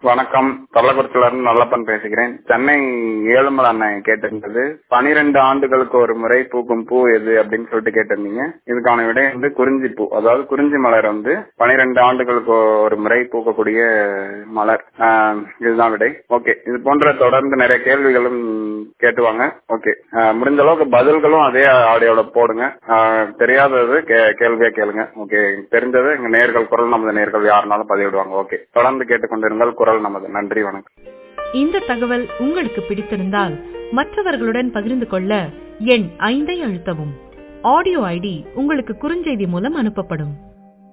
வணக்கம் தொல்லக்குறிச்சில இருந்து நல்லப்பன் பேசுகிறேன் சென்னை ஏழுமலை அண்ணன் கேட்டிருந்தது பனிரெண்டு ஆண்டுகளுக்கு ஒரு முறை பூக்கும் பூ எது அப்படின்னு சொல்லிட்டு கேட்டிருந்தீங்க இதுக்கான விடை வந்து குறிஞ்சி பூ அதாவது குறிஞ்சி மலர் வந்து பனிரெண்டு ஆண்டுகளுக்கு ஒரு முறை பூக்கக்கூடிய மலர் ஆஹ் இதுதான் விடை ஓகே இது போன்ற தொடர்ந்து நிறைய கேள்விகளும் கேட்டுவாங்க ஓகே முடிஞ்ச அளவுக்கு பதில்களும் அதே ஆடியோல போடுங்க ஆஹ் தெரியாதது கே- கேள்வியா கேளுங்க ஓகே தெரிஞ்சது எங்க நேர்கள் குரல் நமது நேர்கள் யாருனாலும் பதிவிடுவாங்க ஓகே தொடர்ந்து கேட்டுக்கொண்டிருங்கள் குரல் நமது நன்றி வணக்கம் இந்த தகவல் உங்களுக்கு பிடித்திருந்தால் மற்றவர்களுடன் பகிர்ந்து கொள்ள எண் ஐந்தை அழுத்தவும் ஆடியோ ஐடி உங்களுக்கு குறுஞ்செய்தி மூலம் அனுப்பப்படும்